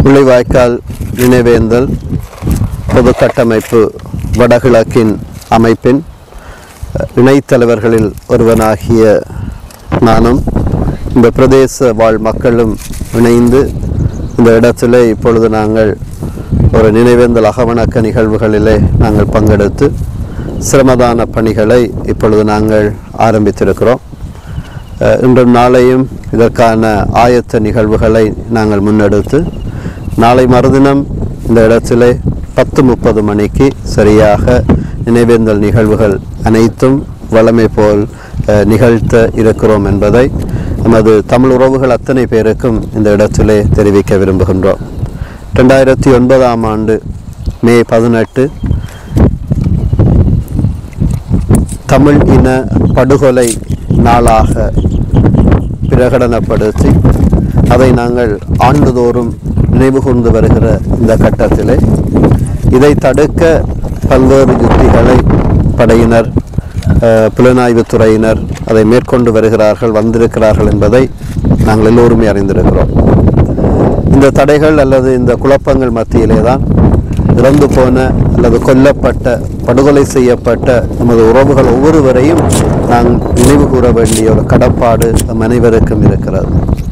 முள்ளிவாய்க்கால் நினைவேந்தல் பொது கட்டமைப்பு வடகிழக்கின் அமைப்பின் அஹ், இணைத் தலைவர்களில் ஒருவனாகிய நானும் இந்த பிரதேச வாழ் மக்களும் இணைந்து இந்த இடத்திலே இப்பொழுது நாங்கள் ஒரு நினைவேந்தல் அகவணக்க நிகழ்வுகளிலே நாங்கள் பங்கெடுத்து சிரமதான பணிகளை இப்பொழுது நாங்கள் ஆரம்பித்திருக்கிறோம் அஹ், இன்றும் நாளையும் இதற்கான ஆயத்த நிகழ்வுகளை நாங்கள் முன்னெடுத்து நாளை மறுதினம் இந்த இடத்திலே பத்து முப்பது மணிக்கு சரியாக நினைவேந்தல் நிகழ்வுகள் அனைத்தும் வழமை போல் அஹ், நிகழ்த்த இருக்கிறோம் என்பதை நமது தமிழ் உறவுகள் அத்தனை பேருக்கும் இந்த இடத்திலே தெரிவிக்க விரும்புகின்றோம் ரெண்டாயிரத்தி ஒன்பதாம் ஆண்டு மே பதினெட்டு தமிழ் இன படுகொலை நாளாக பிரகடனப்படுத்தி அதை நாங்கள் ஆண்டுதோறும் நினைவுகூர்ந்து வருகிற இந்த கட்டத்திலே இதை தடுக்க பல்வேறு யுக்திகளை படையினர் அஹ், புலனாய்வுத் துறையினர் அதை மேற்கொண்டு வருகிறார்கள் வந்திருக்கிறார்கள் என்பதை நாங்கள் எல்லோருமே அறிந்திருக்கிறோம் இந்த தடைகள் அல்லது இந்த குழப்பங்கள் மத்தியிலே தான் இறந்து போன அல்லது கொல்லப்பட்ட படுகொலை செய்யப்பட்ட நமது உறவுகள் ஒவ்வொருவரையும் நாம் நினைவு கூற வேண்டிய ஒரு கடப்பாடு நம் அனைவருக்கும் இருக்கிறது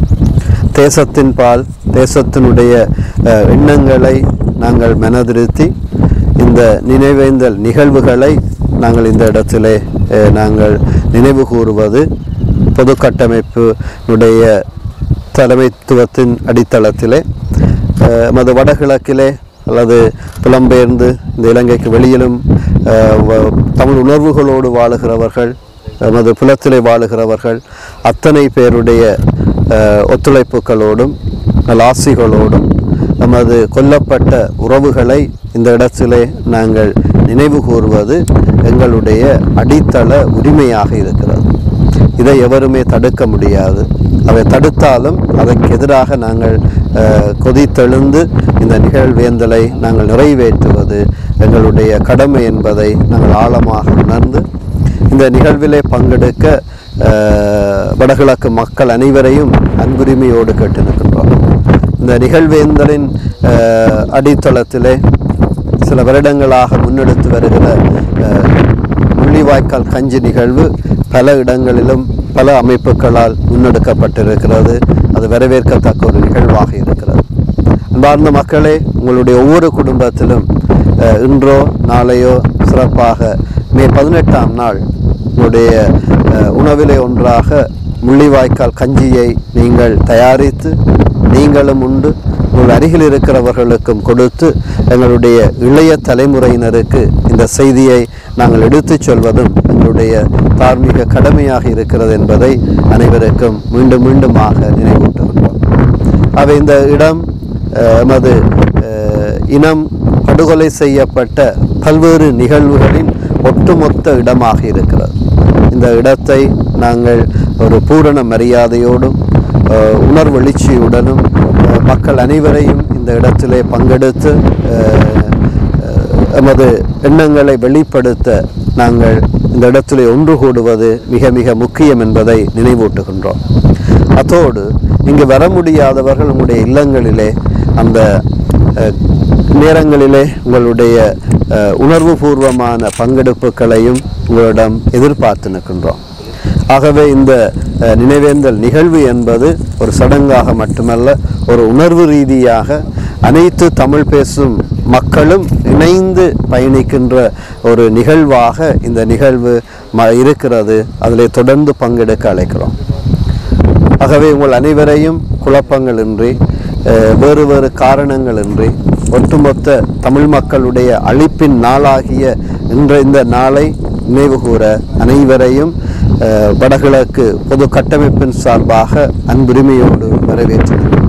தேசத்தின் பால் தேசத்தினுடைய அஹ், எண்ணங்களை நாங்கள் மனதிருத்தி இந்த நினைவேந்தல் நிகழ்வுகளை நாங்கள் இந்த இடத்திலே அஹ், நாங்கள் நினைவு கூறுவது பொது கட்டமைப்பினுடைய தலைமைத்துவத்தின் அடித்தளத்திலே அஹ், எமது வடகிழக்கிலே அல்லது புலம்பெயர்ந்து இந்த இலங்கைக்கு வெளியிலும் அஹ், வ- தமிழ் உணர்வுகளோடு வாழுகிறவர்கள் எமது புலத்திலே வாழுகிறவர்கள் அத்தனை பேருடைய அஹ், ஒத்துழைப்புகளோடும் நல்லாசிகளோடும் நமது கொல்லப்பட்ட உறவுகளை இந்த இடத்திலே நாங்கள் நினைவு கூறுவது எங்களுடைய அடித்தள உரிமையாக இருக்கிறது இதை எவருமே தடுக்க முடியாது அதை தடுத்தாலும் அதற்கு எதிராக நாங்கள் அஹ், கொதித்தெழுந்து இந்த நிகழ்வேந்தலை நாங்கள் நிறைவேற்றுவது எங்களுடைய கடமை என்பதை நாங்கள் ஆழமாக உணர்ந்து இந்த நிகழ்விலே பங்கெடுக்க அஹ், வடகிழக்கு மக்கள் அனைவரையும் அன்புரிமையோடு கேட்டிருக்கின்றோம் இந்த நிகழ்வேந்தலின் அஹ், அடித்தளத்திலே சில வருடங்களாக முன்னெடுத்து வருகிற அஹ், முள்ளிவாய்க்கால் கஞ்சி நிகழ்வு பல இடங்களிலும் பல அமைப்புகளால் முன்னெடுக்கப்பட்டிருக்கிறது அது வரவேற்கத்தக்க ஒரு நிகழ்வாக இருக்கிறது அன்பார்ந்த மக்களே உங்களுடைய ஒவ்வொரு குடும்பத்திலும் அஹ், இன்றோ நாளையோ சிறப்பாக மே பதினெட்டாம் நாள் உங்களுடைய அஹ், உணவிலே ஒன்றாக முள்ளிவாய்க்கால் கஞ்சியை நீங்கள் தயாரித்து நீங்களும் உண்டு உங்கள் அருகில் இருக்கிறவர்களுக்கும் கொடுத்து எங்களுடைய இளைய தலைமுறையினருக்கு இந்த செய்தியை நாங்கள் எடுத்துச் சொல்வதும் எங்களுடைய தார்மீக கடமையாக இருக்கிறது என்பதை அனைவருக்கும் மீண்டும் மீண்டுமாக நினைவூட்டுகின்றோம் அவை இந்த இடம் அஹ், எமது அஹ், இனம் படுகொலை செய்யப்பட்ட பல்வேறு நிகழ்வுகளின் ஒட்டுமொத்த இடமாக இருக்கிறது இந்த இடத்தை நாங்கள் ஒரு பூரண மரியாதையோடும் அஹ், உணர்வெழுச்சியுடனும் அஹ், மக்கள் அனைவரையும் இந்த இடத்திலே பங்கெடுத்து அஹ், அஹ், எமது எண்ணங்களை வெளிப்படுத்த நாங்கள் இந்த இடத்திலே ஒன்று கூடுவது மிக மிக முக்கியம் என்பதை நினைவூட்டுகின்றோம் அத்தோடு இங்கு வர முடியாதவர்கள் உங்களுடைய இல்லங்களிலே அந்த அஹ், நேரங்களிலே உங்களுடைய அஹ், உணர்வுபூர்வமான பங்கெடுப்புகளையும் உங்களிடம் எதிர்பார்த்து நிற்கின்றோம் ஆகவே இந்த அஹ், நினைவேந்தல் நிகழ்வு என்பது ஒரு சடங்காக மட்டுமல்ல ஒரு உணர்வு ரீதியாக அனைத்து தமிழ் பேசும் மக்களும் இணைந்து பயணிக்கின்ற ஒரு நிகழ்வாக இந்த நிகழ்வு ம இருக்கிறது அதில் தொடர்ந்து பங்கெடுக்க அழைக்கிறோம் ஆகவே உங்கள் அனைவரையும் குழப்பங்களின்றி அஹ், வேறு வேறு காரணங்களின்றி ஒட்டுமொத்த தமிழ் மக்களுடைய அழிப்பின் நாளாகிய இன்ற இந்த நாளை நினைவுகூர அனைவரையும் அஹ், வடகிழக்கு பொது கட்டமைப்பின் சார்பாக அன்புரிமையோடு வரவேற்றுகிறேன்